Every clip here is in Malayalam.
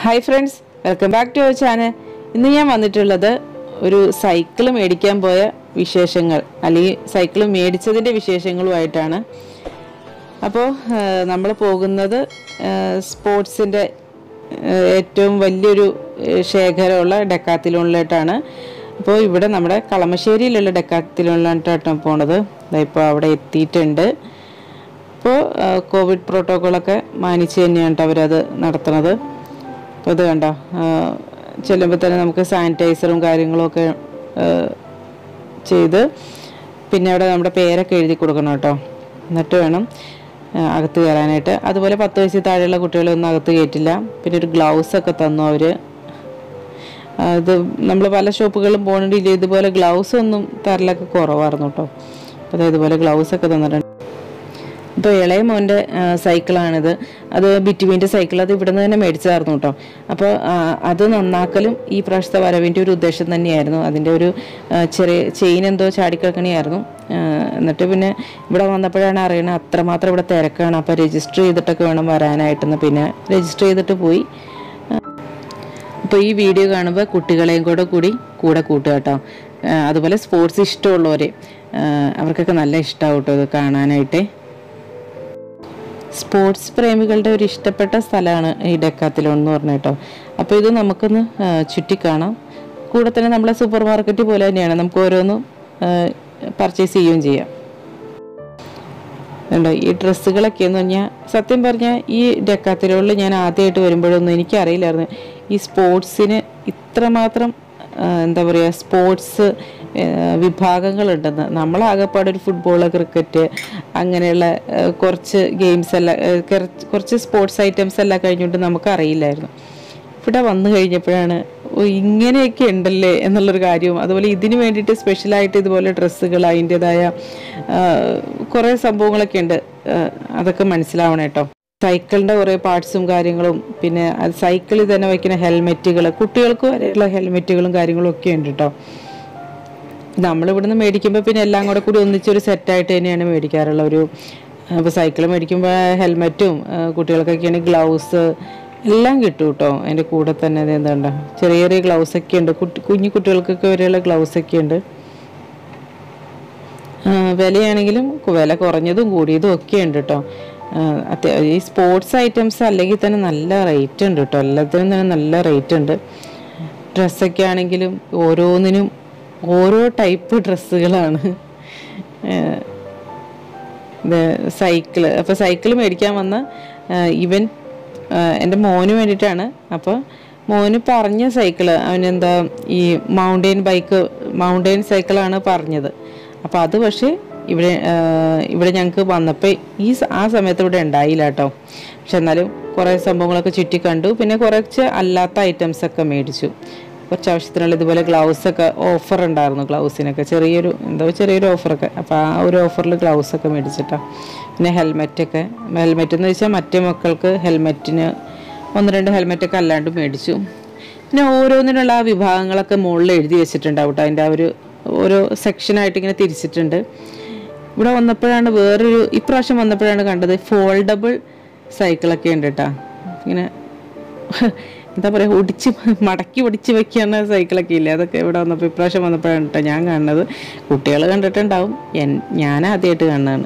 hi friends welcome back to our channel ഇന്ന് ഞാൻ വന്നിട്ടുള്ളത് ഒരു സൈക്കിൾ മേടിക്കാൻ പോയ വിശേഷങ്ങൾ അല്ലെങ്കിൽ സൈക്കിൾ മേടിച്ചതിൻ്റെ വിശേഷങ്ങളുമായിട്ടാണ് അപ്പോൾ നമ്മൾ പോകുന്നത് സ്പോർട്സിൻ്റെ ഏറ്റവും വലിയൊരു ഏഹ്, ശേഖരമുള്ള ഡെക്കാത്തിലോണിലോട്ടാണ് അപ്പോൾ ഇവിടെ നമ്മുടെ കളമശ്ശേരിയിലുള്ള ഡെക്കാത്തിലോണിലോട്ടാണ് പോണത് ഇപ്പോൾ അവിടെ എത്തിയിട്ടുണ്ട് ഇപ്പോൾ കോവിഡ് പ്രോട്ടോക്കോളൊക്കെ മാനിച്ച് തന്നെയാണ് ട്ടോ അവരത് നടത്തുന്നത് അപ്പോൾ ഇത് കണ്ടോ ചെല്ലുമ്പോൾ തന്നെ നമുക്ക് സാനിറ്റൈസറും കാര്യങ്ങളും ഒക്കെ ആ, ചെയ്ത് പിന്നെ അവിടെ നമ്മുടെ പേരൊക്കെ എഴുതി കൊടുക്കണം കേട്ടോ എന്നിട്ട് വേണം ആ, അകത്ത് കയറാനായിട്ട് അതുപോലെ പത്ത് വയസ്സിൽ താഴെയുള്ള കുട്ടികളൊന്നും അകത്ത് കയറ്റില്ല പിന്നെ ഒരു ഗ്ലൗസ് ഒക്കെ തന്നു അവർ ഇത് നമ്മൾ പല ഷോപ്പുകളിലും പോകണമെങ്കിൽ ഇതുപോലെ ഗ്ലൗസ് ഒന്നും തരലൊക്കെ കുറവായിരുന്നു കേട്ടോ അപ്പോൾ ഇതുപോലെ ഗ്ലൗസ് ഒക്കെ തന്നിട്ടുണ്ട് ഇപ്പോൾ ഇളയ മോൻ്റെ ആ, സൈക്കിളാണിത് അത് ബിറ്റുവിൻ്റെ സൈക്കിൾ അത് ഇവിടുന്ന് തന്നെ മേടിച്ചതായിരുന്നു കേട്ടോ അപ്പോൾ ആ, അത് നന്നാക്കലും ഈ പ്രാവശ്യത്തെ വരവിൻ്റെ ഒരു ഉദ്ദേശം തന്നെയായിരുന്നു അതിൻ്റെ ഒരു ആ, ചെറിയ ചെയിൻ എന്തോ ചാടിക്കിടക്കണിയായിരുന്നു ആ, എന്നിട്ട് പിന്നെ ഇവിടെ വന്നപ്പോഴാണ് അറിയണത് അത്രമാത്രം ഇവിടെ തിരക്കാണ് അപ്പോൾ രജിസ്റ്റർ ചെയ്തിട്ടൊക്കെ വേണം വരാനായിട്ടെന്ന് പിന്നെ രജിസ്റ്റർ ചെയ്തിട്ട് പോയി അപ്പോൾ ഈ വീഡിയോ കാണുമ്പോൾ കുട്ടികളെയും കൂടെ കൂടി കൂടെ കൂട്ടുക കേട്ടോ ആ, അതുപോലെ സ്പോർട്സ് ഇഷ്ടമുള്ളവരെ ആ, അവർക്കൊക്കെ നല്ല ഇഷ്ടമാവും കേട്ടോ ഇത് കാണാനായിട്ട് സ്പോർട്സ് പ്രേമികളുടെ ഒരു ഇഷ്ടപ്പെട്ട സ്ഥലമാണ് ഈ ഡെക്കാത്തിലോൺ എന്ന് പറഞ്ഞ കേട്ടോ അപ്പോൾ ഇത് നമുക്കൊന്ന് ആ, ചുറ്റിക്കാണാം കൂടെ തന്നെ നമ്മളെ സൂപ്പർ മാർക്കറ്റ് പോലെ തന്നെയാണ് നമുക്ക് ഓരോന്നും പർച്ചേസ് ചെയ്യുകയും ചെയ്യാം ഉണ്ടോ ഈ ഡ്രസ്സുകളൊക്കെ എന്ന് പറഞ്ഞാൽ സത്യം പറഞ്ഞാൽ ഈ ഡെക്കാത്തിലോളിൽ ഞാൻ ആദ്യമായിട്ട് വരുമ്പോഴൊന്നും എനിക്കറിയില്ലായിരുന്നു ഈ സ്പോർട്സിന് ഇത്രമാത്രം ആ, എന്താ പറയുക സ്പോർട്സ് വിഭാഗങ്ങളുണ്ടെന്ന് നമ്മളാകെപ്പാടെ ഒരു ഫുട്ബോൾ ക്രിക്കറ്റ് അങ്ങനെയുള്ള ആ, കുറച്ച് ഗെയിംസ് എല്ലാം ആ, കുറച്ച് കുറച്ച് സ്പോർട്സ് ഐറ്റംസ് എല്ലാം കഴിഞ്ഞുകൊണ്ട് നമുക്കറിയില്ലായിരുന്നു ഇവിടെ വന്നു കഴിഞ്ഞപ്പോഴാണ് ഓ ഇങ്ങനെയൊക്കെ ഉണ്ടല്ലേ എന്നുള്ളൊരു കാര്യവും അതുപോലെ ഇതിന് വേണ്ടിയിട്ട് സ്പെഷ്യലായിട്ട് ഇതുപോലെ ഡ്രസ്സുകൾ അതിൻ്റെതായ കുറേ സംഭവങ്ങളൊക്കെ ഉണ്ട് ആ, അതൊക്കെ മനസ്സിലാവണം കേട്ടോ സൈക്കിളിൻ്റെ കുറേ പാർട്സും കാര്യങ്ങളും പിന്നെ അത് സൈക്കിളിൽ തന്നെ വയ്ക്കുന്ന ഹെൽമെറ്റുകൾ കുട്ടികൾക്ക് വരെയുള്ള ഹെൽമെറ്റുകളും കാര്യങ്ങളും ഒക്കെ ഉണ്ട് കേട്ടോ നമ്മളിവിടുന്ന് മേടിക്കുമ്പോൾ പിന്നെ എല്ലാം കൂടെ കൂടി ഒന്നിച്ചൊരു സെറ്റായിട്ട് തന്നെയാണ് മേടിക്കാറുള്ള ഒരു അപ്പോൾ സൈക്കിൾ മേടിക്കുമ്പോൾ ഹെൽമെറ്റും കുട്ടികൾക്കൊക്കെയാണ് ഗ്ലൗസ് എല്ലാം കിട്ടും കേട്ടോ അതിൻ്റെ കൂടെ തന്നെ ഇത് എന്താ ചെറിയ ചെറിയ ഗ്ലൗസ് ഒക്കെ ഉണ്ട് കുട്ടി കുഞ്ഞു കുട്ടികൾക്കൊക്കെ വരെയുള്ള ഗ്ലൗസ് ഒക്കെ ഉണ്ട് ആ, വിലയാണെങ്കിലും കു- വില കുറഞ്ഞതും കൂടിയതും ഒക്കെ ഉണ്ട് കേട്ടോ ആ, അത്യ- ഈ സ്പോർട്സ് ഐറ്റംസ് അല്ലെങ്കിൽ തന്നെ നല്ല റേറ്റ് ഉണ്ട് കേട്ടോ എല്ലാത്തിനും തന്നെ നല്ല റേറ്റ് ഉണ്ട് ഡ്രസ്സൊക്കെ ആണെങ്കിലും ഓരോന്നിനും ഓരോ ടൈപ്പ് ഡ്രസ്സുകളാണ് സൈക്കിള് അപ്പോൾ സൈക്കിൾ മേടിക്കാൻ വന്ന ആ, ഇവൻ ആ, എൻ്റെ മോന് വേണ്ടിയിട്ടാണ് അപ്പോൾ മോന് പറഞ്ഞ സൈക്കിള് അവനെന്താ ഈ മൗണ്ടെയിൻ ബൈക്ക് മൗണ്ടെയിൻ സൈക്കിളാണ് പറഞ്ഞത് അപ്പോൾ അത് പക്ഷേ ഇവിടെ ആ, ഇവിടെ ഞങ്ങൾക്ക് വന്നപ്പോൾ ഈ സ- ആ സമയത്ത് ഇവിടെ ഉണ്ടായില്ല കേട്ടോ പക്ഷെ എന്നാലും കുറേ സംഭവങ്ങളൊക്കെ ചുറ്റി കണ്ടു പിന്നെ കുറച്ച് അല്ലാത്ത ഐറ്റംസ് ഒക്കെ മേടിച്ചു കുറച്ച് ആവശ്യത്തിനുള്ള ഇതുപോലെ ഗ്ലൗസ് ഒക്കെ ഓഫർ ഉണ്ടായിരുന്നു ഗ്ലൗസിനൊക്കെ ചെറിയൊരു എന്തോ ചെറിയൊരു ഓഫറൊക്കെ അപ്പോൾ ആ ഒരു ഓഫറിൽ ഗ്ലൗസ് ഒക്കെ മേടിച്ചിട്ടാ പിന്നെ ഹെൽമെറ്റൊക്കെ ഹെൽമെറ്റ് എന്ന് വെച്ചാൽ മറ്റേ മക്കൾക്ക് ഹെൽമെറ്റിന് ഒന്ന് രണ്ട് ഹെൽമെറ്റൊക്കെ അല്ലാണ്ട് മേടിച്ചു പിന്നെ ഓരോന്നിനുള്ള ആ വിഭാഗങ്ങളൊക്കെ മുകളിൽ എഴുതി വെച്ചിട്ടുണ്ടാവും കേട്ടോ അതിൻ്റെ ആ ഒരു ഓരോ സെക്ഷനായിട്ട് ഇങ്ങനെ തിരിച്ചിട്ടുണ്ട് ഇവിടെ വന്നപ്പോഴാണ് വേറൊരു ഇപ്രാവശ്യം വന്നപ്പോഴാണ് കണ്ടത് ഫോൾഡബിൾ സൈക്കിളൊക്കെ ഉണ്ട് കേട്ടോ ഇങ്ങനെ എന്താ പറയുക ഒടിച്ച് മടക്കി ഒടിച്ച് വെക്കുന്ന സൈക്കിളൊക്കെ ഇല്ലേ അതൊക്കെ ഇവിടെ വന്നപ്പോൾ ഇപ്രാവശ്യം വന്നപ്പോഴാണ് കേട്ടോ ഞാൻ കാണുന്നത് കുട്ടികൾ കണ്ടിട്ടുണ്ടാവും എൻ ഞാൻ ആദ്യമായിട്ട് കാണുന്നതാണ്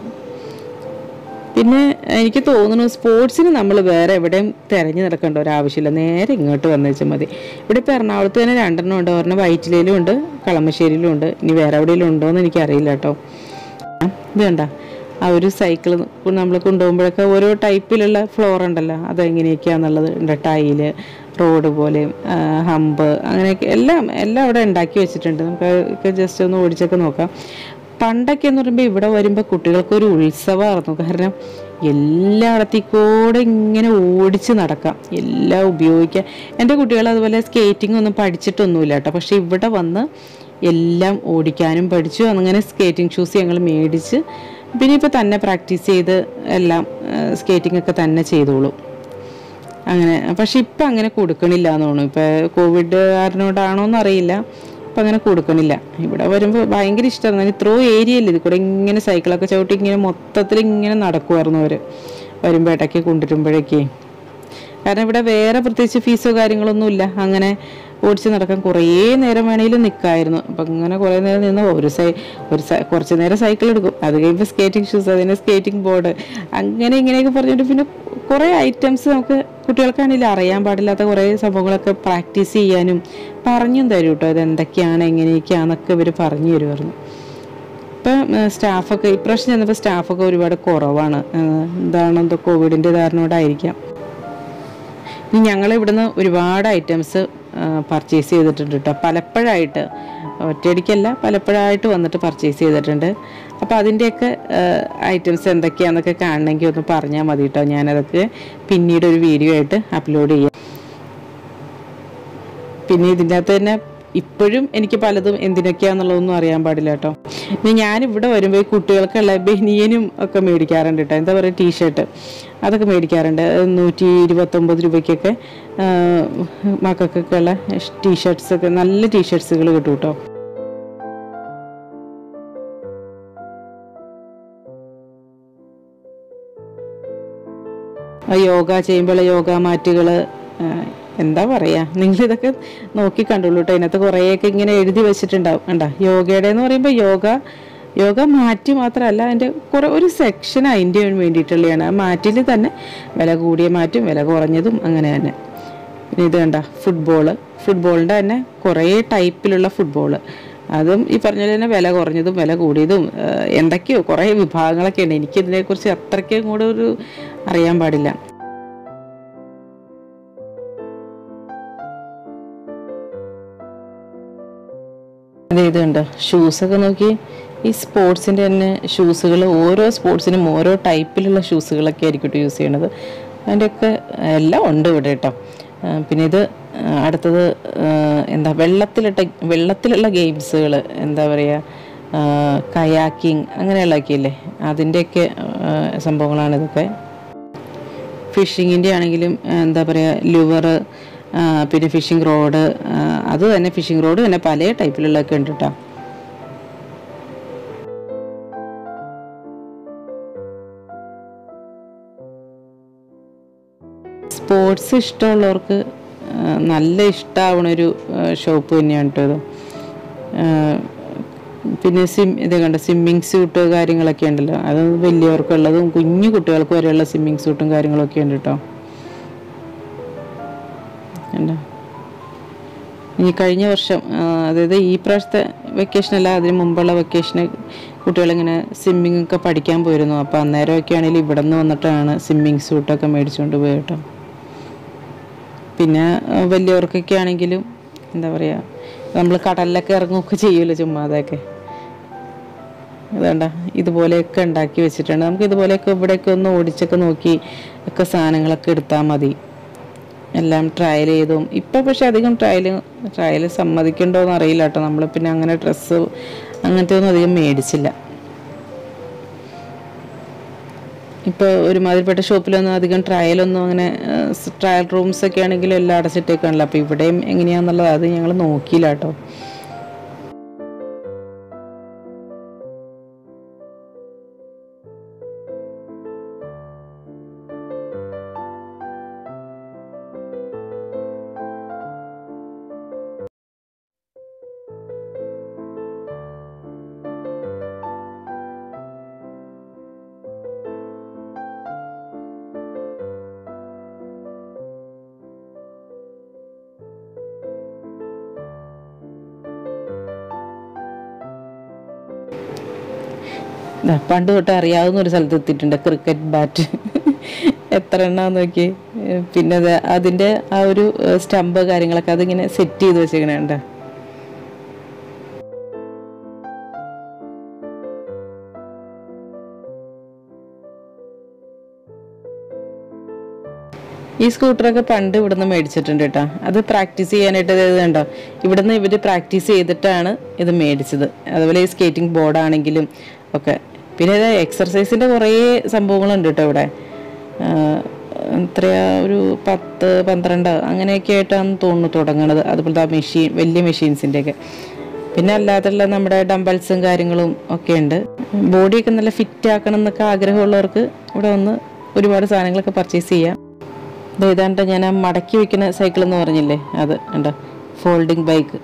പിന്നെ എനിക്ക് തോന്നുന്നു സ്പോർട്സിന് നമ്മൾ വേറെ എവിടെയും തിരഞ്ഞു നടക്കേണ്ട ഒരു ആവശ്യമില്ല നേരെ ഇങ്ങോട്ട് വന്നു വെച്ചാൽ മതി ഇവിടെ ഇപ്പോൾ എറണാകുളത്ത് തന്നെ രണ്ടെണ്ണം ഉണ്ട് ഒരെണ്ണം വൈറ്റിലയിലും ഉണ്ട് കളമശ്ശേരിയിലും ഉണ്ട് ഇനി വേറെ എവിടെയെങ്കിലും ഉണ്ടോ എന്ന് എനിക്കറിയില്ല കേട്ടോ ഇത് കണ്ട ആ ഒരു സൈക്കിൾ നമ്മൾ കൊണ്ടുപോകുമ്പോഴൊക്കെ ഓരോ ടൈപ്പിലുള്ള ഫ്ലോർ ഉണ്ടല്ലോ അതെങ്ങനെയൊക്കെയാണെന്നുള്ളത് ഉണ്ട് ടൈല് റോഡ് പോലെ ആ, ഹമ്പ് അങ്ങനെയൊക്കെ എല്ലാം എല്ലാം അവിടെ ഉണ്ടാക്കി വെച്ചിട്ടുണ്ട് നമുക്ക് ജസ്റ്റ് ഒന്ന് ഓടിച്ചൊക്കെ നോക്കാം പണ്ടൊക്കെ എന്ന് പറയുമ്പോൾ ഇവിടെ വരുമ്പോൾ കുട്ടികൾക്കൊരു ഉത്സവമായിരുന്നു കാരണം എല്ലായിടത്തേക്കൂടെ ഇങ്ങനെ ഓടിച്ച് നടക്കാം എല്ലാം ഉപയോഗിക്കാം എൻ്റെ കുട്ടികൾ അതുപോലെ സ്കേറ്റിംഗ് ഒന്നും പഠിച്ചിട്ടൊന്നുമില്ല കേട്ടോ പക്ഷേ ഇവിടെ വന്ന് എല്ലാം ഓടിക്കാനും പഠിച്ചു അങ്ങനെ സ്കേറ്റിംഗ് ഷൂസ് ഞങ്ങൾ മേടിച്ച് പിന്നെ ഇപ്പോൾ തന്നെ പ്രാക്ടീസ് ചെയ്ത് എല്ലാം സ്കേറ്റിംഗ് ഒക്കെ തന്നെ ചെയ്തോളൂ അങ്ങനെ പക്ഷെ ഇപ്പം അങ്ങനെ കൊടുക്കണില്ല എന്ന് തോന്നുന്നു ഇപ്പം കോവിഡ് കാരനോടാണോ എന്നറിയില്ല ഇപ്പം അങ്ങനെ കൊടുക്കണില്ല ഇവിടെ വരുമ്പോൾ ഭയങ്കര ഇഷ്ടമായിരുന്നു ഇത്രയോ ഏരിയ അല്ലേ ഇത് കൂടെ ഇങ്ങനെ സൈക്കിളൊക്കെ ചവിട്ടി ഇങ്ങനെ മൊത്തത്തിൽ ഇങ്ങനെ നടക്കുമായിരുന്നു അവർ വരുമ്പോൾ ഇടയ്ക്ക് കൊണ്ടുവരുമ്പോഴേക്കേ കാരണം ഇവിടെ വേറെ പ്രത്യേകിച്ച് ഫീസോ കാര്യങ്ങളൊന്നും ഇല്ല അങ്ങനെ ഓടിച്ച് നടക്കാൻ കുറേ നേരം വേണമെങ്കിലും നിൽക്കായിരുന്നു അപ്പം ഇങ്ങനെ കുറേ നേരം നിന്ന് ഒരു സൈ ഒരു സൈ കുറച്ച് നേരം സൈക്കിൾ എടുക്കും അത് കഴിയുമ്പോൾ സ്കേറ്റിംഗ് ഷൂസ് അതിന് സ്കേറ്റിംഗ് ബോർഡ് അങ്ങനെ ഇങ്ങനെയൊക്കെ പറഞ്ഞിട്ട് പിന്നെ കുറേ ഐറ്റംസ് നമുക്ക് കുട്ടികൾക്കാണെങ്കിലും അറിയാൻ പാടില്ലാത്ത കുറേ സംഭവങ്ങളൊക്കെ പ്രാക്ടീസ് ചെയ്യാനും പറഞ്ഞും തരും കേട്ടോ ഇത് എന്തൊക്കെയാണ് എങ്ങനെയൊക്കെയാണെന്നൊക്കെ ഇവർ പറഞ്ഞു തരുമായിരുന്നു ഇപ്പം സ്റ്റാഫൊക്കെ ഇപ്രാവശ്യം ചെന്നപ്പോൾ സ്റ്റാഫൊക്കെ ഒരുപാട് കുറവാണ് ഏഹ് എന്താണ് എന്തോ കോവിഡിൻ്റെ കാരണോടായിരിക്കാം ഇനി ഞങ്ങൾ ഇവിടുന്ന് ഒരുപാട് ഐറ്റംസ് പർച്ചേസ് ചെയ്തിട്ടുണ്ട് കേട്ടോ പലപ്പോഴായിട്ട് ഒറ്റയടിക്കല്ല പലപ്പോഴായിട്ട് വന്നിട്ട് പർച്ചേസ് ചെയ്തിട്ടുണ്ട് അപ്പോൾ അതിൻ്റെയൊക്കെ ഐറ്റംസ് എന്തൊക്കെയാണെന്നൊക്കെ കാണണമെങ്കിൽ ഒന്ന് പറഞ്ഞാൽ മതി കേട്ടോ ഞാനതൊക്കെ പിന്നീട് ഒരു വീഡിയോ ആയിട്ട് അപ്ലോഡ് ചെയ്യാം പിന്നെ ഇതിൻ്റെ അകത്ത് തന്നെ ഇപ്പോഴും എനിക്ക് പലതും എന്തിനൊക്കെയാന്നുള്ളതൊന്നും അറിയാൻ പാടില്ല കേട്ടോ ഇനി ഞാനിവിടെ വരുമ്പോൾ ഈ കുട്ടികൾക്കുള്ള ബനിയനും ഒക്കെ മേടിക്കാറുണ്ട് കേട്ടോ എന്താ പറയുക ടീഷർട്ട് അതൊക്കെ മേടിക്കാറുണ്ട് അത് നൂറ്റി ഇരുപത്തൊമ്പത് രൂപയ്ക്കൊക്കെ ആ, മക്കൾക്കൊക്കെ ഉള്ള ടീഷർട്ട്സ് ഒക്കെ നല്ല ടീഷർട്ട്സുകൾ കിട്ടും കേട്ടോ ആ യോഗ ചെയ്യുമ്പോൾ യോഗ മാറ്റുകൾ എന്താ പറയുക നിങ്ങളിതൊക്കെ നോക്കി കണ്ടുള്ളൂ കേട്ടോ ഇതിനകത്ത് കുറേയൊക്കെ ഇങ്ങനെ എഴുതി വെച്ചിട്ടുണ്ടാവും കണ്ട യോഗയുടെ എന്ന് പറയുമ്പോൾ യോഗ യോഗ മാറ്റി മാത്രമല്ല അതിൻ്റെ കുറേ ഒരു സെക്ഷൻ അതിൻ്റെ വേണ്ടിയിട്ടുള്ളതാണ് ആ മാറ്റിൽ തന്നെ വില കൂടിയ മാറ്റും വില കുറഞ്ഞതും അങ്ങനെ തന്നെ പിന്നെ ഇത് കണ്ട ഫുട്ബോള് ഫുട്ബോളിൻ്റെ തന്നെ കുറേ ടൈപ്പിലുള്ള ഫുട്ബോള് അതും ഈ പറഞ്ഞ പോലെ തന്നെ വില കുറഞ്ഞതും വില കൂടിയതും ആ, എന്തൊക്കെയോ കുറേ വിഭാഗങ്ങളൊക്കെ ഉണ്ട് എനിക്കിതിനെക്കുറിച്ച് അത്രയ്ക്കും കൂടെ ഒരു അറിയാൻ പാടില്ല അതെ ഇത് കണ്ടോ ഷൂസൊക്കെ നോക്കി ഈ സ്പോർട്സിൻ്റെ തന്നെ ഷൂസുകൾ ഓരോ സ്പോർട്സിനും ഓരോ ടൈപ്പിലുള്ള ഷൂസുകളൊക്കെ ആയിരിക്കും കേട്ടോ യൂസ് ചെയ്യണത് അതിൻ്റെയൊക്കെ എല്ലാം ഉണ്ട് ഇവിടെ കേട്ടോ ആ, പിന്നെ ഇത് ആ, അടുത്തത് ആ, എന്താ വെള്ളത്തിലിട്ട വെള്ളത്തിലുള്ള ഗെയിംസുകൾ എന്താ പറയുക കയാക്കിങ് അങ്ങനെയുള്ളതൊക്കെ ഇല്ലേ അതിൻ്റെയൊക്കെ ആ, സംഭവങ്ങളാണ് ഇതൊക്കെ ഫിഷിങ്ങിൻ്റെ ആണെങ്കിലും ആ, എന്താ പറയുക ലുവർ പിന്നെ ഫിഷിംഗ് റോഡ് അത് തന്നെ ഫിഷിംഗ് റോഡ് തന്നെ പല ടൈപ്പിലുള്ളതൊക്കെ ഉണ്ട് കേട്ടോ സ്പോർട്സ് ഇഷ്ടമുള്ളവർക്ക് ആ, നല്ല ഇഷ്ടമാവണ ഒരു ഷോപ്പ് തന്നെയാണ് കേട്ടോ ഇത് ആ, പിന്നെ സിം ഇത് കണ്ട സ്വിമ്മിങ് സ്യൂട്ട് കാര്യങ്ങളൊക്കെ ഉണ്ടല്ലോ അത് വലിയവർക്കുള്ളതും കുഞ്ഞു കുട്ടികൾക്ക് വരെയുള്ള സ്വിമ്മിങ് സ്യൂട്ടും കാര്യങ്ങളൊക്കെ ഉണ്ട് കേട്ടോ കണ്ടോ ഇനി കഴിഞ്ഞ വർഷം ആ, അതായത് ഈ പ്രാവശ്യത്തെ വെക്കേഷനല്ല അതിന് മുമ്പുള്ള വെക്കേഷന് കുട്ടികളിങ്ങനെ സ്വിമ്മിങ് ഒക്കെ പഠിക്കാൻ പോയിരുന്നു അപ്പോൾ അന്നേരമൊക്കെ ആണെങ്കിൽ ഇവിടെ നിന്ന് വന്നിട്ടാണ് സ്വിമ്മിങ് സ്യൂട്ടൊക്കെ മേടിച്ചുകൊണ്ട് പോയി കേട്ടോ പിന്നെ ആ, വലിയവർക്കൊക്കെ ആണെങ്കിലും എന്താ പറയുക നമ്മൾ കടലിലൊക്കെ ഇറങ്ങുകയൊക്കെ ചെയ്യുമല്ലോ ചുമ്മാതൊക്കെ അതുകൊണ്ട ഇതുപോലെയൊക്കെ ഉണ്ടാക്കി വെച്ചിട്ടുണ്ട് നമുക്ക് ഇതുപോലെയൊക്കെ ഇവിടെയൊക്കെ ഒന്ന് ഓടിച്ചൊക്കെ നോക്കി ഒക്കെ സാധനങ്ങളൊക്കെ എടുത്താൽ മതി എല്ലാം ട്രയൽ ചെയ്തും ഇപ്പം പക്ഷെ അധികം ട്രയൽ ട്രയൽ സമ്മതിക്കണ്ടോ എന്ന് അറിയില്ല കേട്ടോ നമ്മൾ പിന്നെ അങ്ങനെ ഡ്രസ്സ് അങ്ങനത്തെ ഒന്നും അധികം മേടിച്ചില്ല ഇപ്പോൾ ഒരുമാതിരിപ്പെട്ട ഷോപ്പിലൊന്നും അധികം ട്രയലൊന്നും അങ്ങനെ ട്രയൽ റൂംസ് ഒക്കെ ആണെങ്കിലും എല്ലാം അടച്ചിട്ടേക്കാണല്ലോ അപ്പോൾ ഇവിടെയും എങ്ങനെയാണെന്നുള്ളത് അത് ഞങ്ങൾ നോക്കിയില്ല കേട്ടോ ദാ പണ്ട് തൊട്ട് അറിയാവുന്ന ഒരു സ്ഥലത്ത് എത്തിയിട്ടുണ്ട് ക്രിക്കറ്റ് ബാറ്റ് എത്ര എണ്ണാന്ന് നോക്കി ഏ, പിന്നെ അത് അതിൻ്റെ ആ ഒരു സ്റ്റമ്പ് കാര്യങ്ങളൊക്കെ അതിങ്ങനെ സെറ്റ് ചെയ്ത് വെച്ചേക്കണേ കണ്ടോ ഈ സ്കൂട്ടറൊക്കെ പണ്ട് ഇവിടുന്ന് മേടിച്ചിട്ടുണ്ട് കേട്ടോ അത് പ്രാക്ടീസ് ചെയ്യാനായിട്ട് ഇത് കണ്ടോ ഇവിടുന്ന് ഇവർ പ്രാക്ടീസ് ചെയ്തിട്ടാണ് ഇത് മേടിച്ചത് അതുപോലെ ഈ സ്കേറ്റിംഗ് ബോർഡാണെങ്കിലും ഒക്കെ പിന്നെ ഇത് എക്സർസൈസിൻ്റെ കുറേ സംഭവങ്ങളുണ്ട് കേട്ടോ ഇവിടെ ആഹ് എത്രയാ ഒരു പത്ത് പന്ത്രണ്ട് അങ്ങനെയൊക്കെ ആയിട്ടാണ് തോന്നുന്നു തുടങ്ങണത് അതുപോലത്തെ ആ മെഷീൻ വലിയ മെഷീൻസിൻ്റെയൊക്കെ പിന്നെ അല്ലാതുള്ള നമ്മുടെ ഡംബൽസും കാര്യങ്ങളും ഒക്കെ ഉണ്ട് ബോഡിയൊക്കെ നല്ല ഫിറ്റ് ആക്കണം എന്നൊക്കെ ആഗ്രഹമുള്ളവർക്ക് ഇവിടെ വന്ന് ഒരുപാട് സാധനങ്ങളൊക്കെ പർച്ചേസ് ചെയ്യാം ഇത് ഏതാണ്ട് ഞാൻ ആ മടക്കി വെക്കുന്ന സൈക്കിൾ എന്ന് പറഞ്ഞില്ലേ അത് ഉണ്ട് ഫോൾഡിംഗ് ബൈക്ക്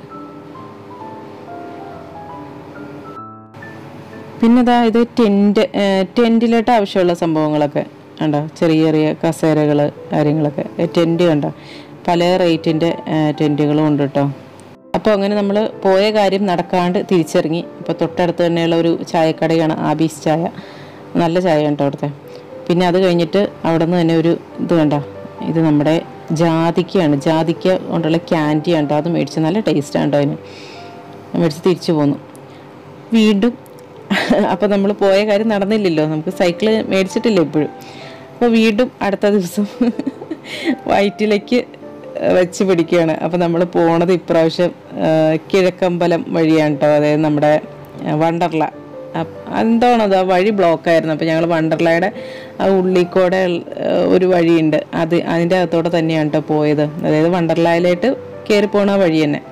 പിന്നെ ഇതാ ഇത് ടെൻറ്റ് ടെൻറ്റിലോട്ട് ആവശ്യമുള്ള സംഭവങ്ങളൊക്കെ ഉണ്ടോ ചെറിയ ചെറിയ കസേരകൾ കാര്യങ്ങളൊക്കെ ടെൻറ്റ് കണ്ടോ പല റേറ്റിൻ്റെ ടെൻറ്റുകളും ഉണ്ട് കേട്ടോ അപ്പോൾ അങ്ങനെ നമ്മൾ പോയ കാര്യം നടക്കാണ്ട് തിരിച്ചിറങ്ങി അപ്പോൾ തൊട്ടടുത്ത് തന്നെയുള്ള ഒരു ചായക്കടയാണ് ആബീസ് ചായ നല്ല ചായ കേട്ടോ അവിടുത്തെ പിന്നെ അത് കഴിഞ്ഞിട്ട് അവിടെ നിന്ന് തന്നെ ഒരു ഇത് കണ്ട ഇത് നമ്മുടെ ജാതിക്കയാണ് ജാതിക്ക കൊണ്ടുള്ള ക്യാൻഡിയാണ് കേട്ടോ അത് മേടിച്ച് നല്ല ടേസ്റ്റാണ് കേട്ടോ അതിന് മേടിച്ച് തിരിച്ചു പോന്നു വീണ്ടും അപ്പോൾ നമ്മൾ പോയ കാര്യം നടന്നില്ലല്ലോ നമുക്ക് സൈക്കിള് മേടിച്ചിട്ടില്ല ഇപ്പോഴും അപ്പോൾ വീണ്ടും അടുത്ത ദിവസം വയറ്റിലേക്ക് വെച്ച് പിടിക്കുകയാണ് അപ്പോൾ നമ്മൾ പോണത് ഇപ്രാവശ്യം ആ, കിഴക്കമ്പലം വഴിയാണ് കേട്ടോ അതായത് നമ്മുടെ ആ, വണ്ടർല അപ്പ് എന്താണത് ആ വഴി ബ്ലോക്കായിരുന്നു അപ്പോൾ ഞങ്ങൾ വണ്ടർലയുടെ ആ ഉള്ളിക്കൂടെ ആ, ഒരു വഴിയുണ്ട് അത് അതിൻ്റെ അകത്തോടെ തന്നെയാണ് കേട്ടോ പോയത് അതായത് വണ്ടർലയിലായിട്ട് കയറി പോണ വഴി തന്നെ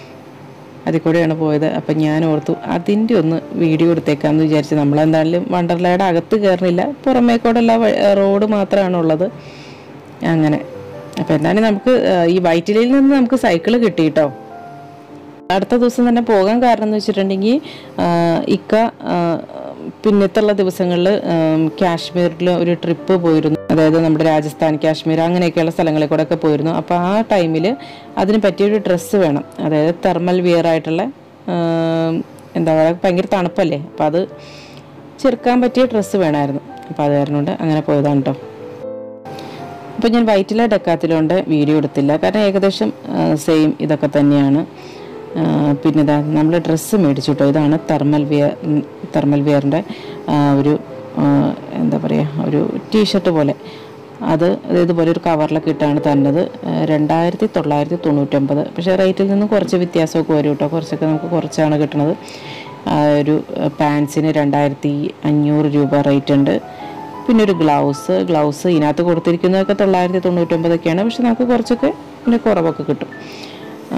അതിൽ കൂടെയാണ് പോയത് അപ്പം ഞാൻ ഓർത്തു അതിൻ്റെ ഒന്ന് വീഡിയോ എടുത്തേക്കാന്ന് വിചാരിച്ചു നമ്മളെന്തായാലും വണ്ടർലയുടെ അകത്ത് കയറുന്നില്ല പുറമേ കൂടെയുള്ള വ- റോഡ് മാത്രമാണ് ഉള്ളത് അങ്ങനെ അപ്പം എന്തായാലും നമുക്ക് ആ, ഈ വൈറ്റിലയിൽ നിന്ന് നമുക്ക് സൈക്കിള് കിട്ടി കേട്ടോ അടുത്ത ദിവസം തന്നെ പോകാൻ കാരണം എന്ന് വെച്ചിട്ടുണ്ടെങ്കിൽ ആ, ഇക്ക ആ, പിന്നത്തുള്ള ദിവസങ്ങളിൽ കാശ്മീരിൽ ഒരു ട്രിപ്പ് പോയിരുന്നു അതായത് നമ്മുടെ രാജസ്ഥാൻ കാശ്മീർ അങ്ങനെയൊക്കെയുള്ള സ്ഥലങ്ങളിൽ കൂടെ ഒക്കെ പോയിരുന്നു അപ്പോൾ ആ ടൈമിൽ അതിന് പറ്റിയൊരു ഡ്രസ്സ് വേണം അതായത് തെർമൽ വിയർ ആയിട്ടുള്ള ആ, എന്താ പറയുക ഭയങ്കര തണുപ്പല്ലേ അപ്പോൾ അത് ചെറുക്കാൻ പറ്റിയ ഡ്രസ്സ് വേണമായിരുന്നു അപ്പോൾ അത് കാരണം കൊണ്ട് അങ്ങനെ പോയതാണ് കേട്ടോ അപ്പോൾ ഞാൻ വൈറ്റില ഡെക്കാത്തിലുണ്ട് വീഡിയോ എടുത്തില്ല കാരണം ഏകദേശം സെയിം ഇതൊക്കെ തന്നെയാണ് ആ, പിന്നെ ഇതാ നമ്മൾ ഡ്രസ്സ് മേടിച്ചു കേട്ടോ ഇതാണ് തെർമൽ വിയർ തെർമൽ വിയറിൻ്റെ ഒരു ആ, എന്താ പറയുക ഒരു ടീഷർട്ട് പോലെ അത് അത് ഇതുപോലെ ഒരു കവറിലൊക്കെ ഇട്ടാണ് തന്നത് ആ, രണ്ടായിരത്തി തൊള്ളായിരത്തി തൊണ്ണൂറ്റൊമ്പത് പക്ഷേ റേറ്റിൽ നിന്നും കുറച്ച് വ്യത്യാസമൊക്കെ വരും കേട്ടോ കുറച്ചൊക്കെ നമുക്ക് കുറച്ചാണ് കിട്ടുന്നത് ആ, ഒരു പാൻസിന് രണ്ടായിരത്തി അഞ്ഞൂറ് രൂപ റേറ്റ് ഉണ്ട് പിന്നെ ഒരു ഗ്ലൗസ് ഗ്ലൗസ് ഇതിനകത്ത് കൊടുത്തിരിക്കുന്നതൊക്കെ തൊള്ളായിരത്തി തൊണ്ണൂറ്റൊമ്പതൊക്കെയാണ് പക്ഷെ നമുക്ക് കുറച്ചൊക്കെ പിന്നെ കുറവൊക്കെ കിട്ടും ആ,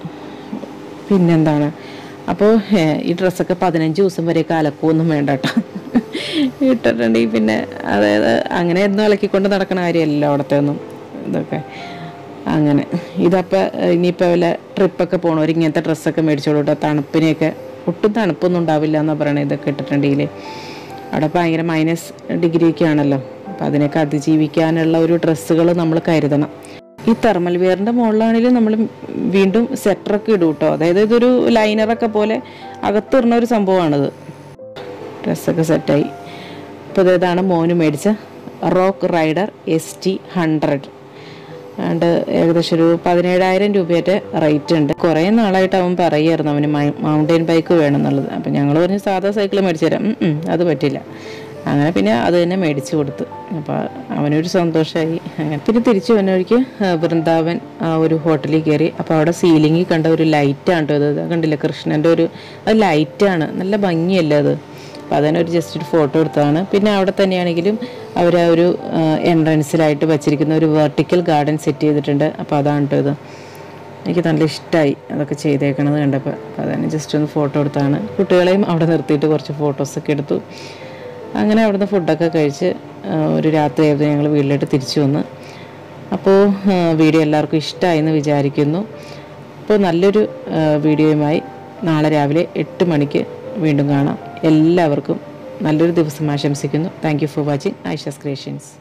പിന്നെന്താണ് അപ്പോൾ ഈ ഡ്രസ്സൊക്കെ പതിനഞ്ച് ദിവസം വരെയൊക്കെ അലക്കുമൊന്നും വേണ്ട കേട്ടോ ഇട്ടിട്ടുണ്ടെങ്കിൽ പിന്നെ അതായത് അങ്ങനെ എന്നും അലക്കിക്കൊണ്ട് നടക്കണ കാര്യമല്ലല്ലോ അവിടുത്തെ ഒന്നും ഇതൊക്കെ അങ്ങനെ ഇതപ്പോൾ ഇനിയിപ്പോൾ വല്ല ട്രിപ്പൊക്കെ പോകണവർ ഇങ്ങനത്തെ ഡ്രസ്സൊക്കെ മേടിച്ചോളൂ കേട്ടോ തണുപ്പിനെയൊക്കെ ഒട്ടും തണുപ്പൊന്നും ഉണ്ടാവില്ല എന്നാണ് പറയണത് ഇതൊക്കെ ഇട്ടിട്ടുണ്ടെങ്കിൽ അവിടെ ഭയങ്കര മൈനസ് ഡിഗ്രി ഒക്കെ ആണല്ലോ അപ്പം അതിനൊക്കെ അതിജീവിക്കാനുള്ള ഒരു ഡ്രസ്സുകൾ നമ്മൾ കരുതണം ഈ തെർമൽ വെയറിൻ്റെ മുകളിലാണെങ്കിലും നമ്മൾ വീണ്ടും സെറ്ററൊക്കെ ഇടും കേട്ടോ അതായത് ഇതൊരു ലൈനറൊക്കെ പോലെ അകത്തിടുന്ന ഒരു സംഭവമാണിത് ഡ്രസ്സൊക്കെ സെറ്റായി അപ്പോൾ ഇതാണ് മോന് മേടിച്ച rock rider S T hundred അതുകൊണ്ട് ഏകദേശം ഒരു പതിനേഴായിരം രൂപയുടെ റേറ്റ് ഉണ്ട് കുറേ നാളായിട്ട് അവൻ പറയായിരുന്നു അവന് മൗണ്ടൈൻ ബൈക്ക് വേണം എന്നുള്ളത് അപ്പം ഞങ്ങൾ പറഞ്ഞു സാധാ സൈക്കിൾ മേടിച്ചു തരാം ഉം, ഉം, അത് പറ്റില്ല അങ്ങനെ പിന്നെ അത് തന്നെ മേടിച്ചു കൊടുത്തു അപ്പോൾ അവനൊരു സന്തോഷമായി അങ്ങനെ പിന്നെ തിരിച്ചു വന്ന വഴിക്ക് ആ, വൃന്ദാവൻ ആ ഒരു ഹോട്ടലിൽ കയറി അപ്പോൾ അവിടെ സീലിംഗിൽ കണ്ട ഒരു ലൈറ്റാണ് കേട്ടോ ഇത് കണ്ടില്ല കൃഷ്ണൻ്റെ ഒരു അത് ലൈറ്റാണ് നല്ല ഭംഗിയല്ലേ അത് അപ്പോൾ അതിനൊരു ജസ്റ്റ് ഒരു ഫോട്ടോ എടുത്തതാണ് പിന്നെ അവിടെ തന്നെയാണെങ്കിലും അവർ ആ ഒരു എൻട്രൻസിലായിട്ട് വച്ചിരിക്കുന്ന ഒരു വെർട്ടിക്കൽ ഗാർഡൻ സെറ്റ് ചെയ്തിട്ടുണ്ട് അപ്പോൾ അതാണ് കേട്ടോ ഇത് എനിക്ക് നല്ല ഇഷ്ടമായി അതൊക്കെ ചെയ്തേക്കണത് കണ്ടപ്പോൾ അപ്പോൾ അതിന് ജസ്റ്റ് ഒന്ന് ഫോട്ടോ എടുത്താണ് കുട്ടികളെയും അവിടെ നിർത്തിയിട്ട് കുറച്ച് ഫോട്ടോസൊക്കെ എടുത്തു അങ്ങനെ അവിടുന്ന് ഫുഡൊക്കെ കഴിച്ച് ആ, ഒരു രാത്രിയായിരുന്നു ഞങ്ങൾ വീട്ടിലോട്ട് തിരിച്ചു വന്ന് അപ്പോൾ ആ, വീഡിയോ എല്ലാവർക്കും ഇഷ്ടമായി എന്ന് വിചാരിക്കുന്നു അപ്പോൾ നല്ലൊരു ആ, വീഡിയോയുമായി നാളെ രാവിലെ എട്ട് മണിക്ക് വീണ്ടും കാണാം എല്ലാവർക്കും നല്ലൊരു ദിവസം ആശംസിക്കുന്നു thank you for watching Aisha's creations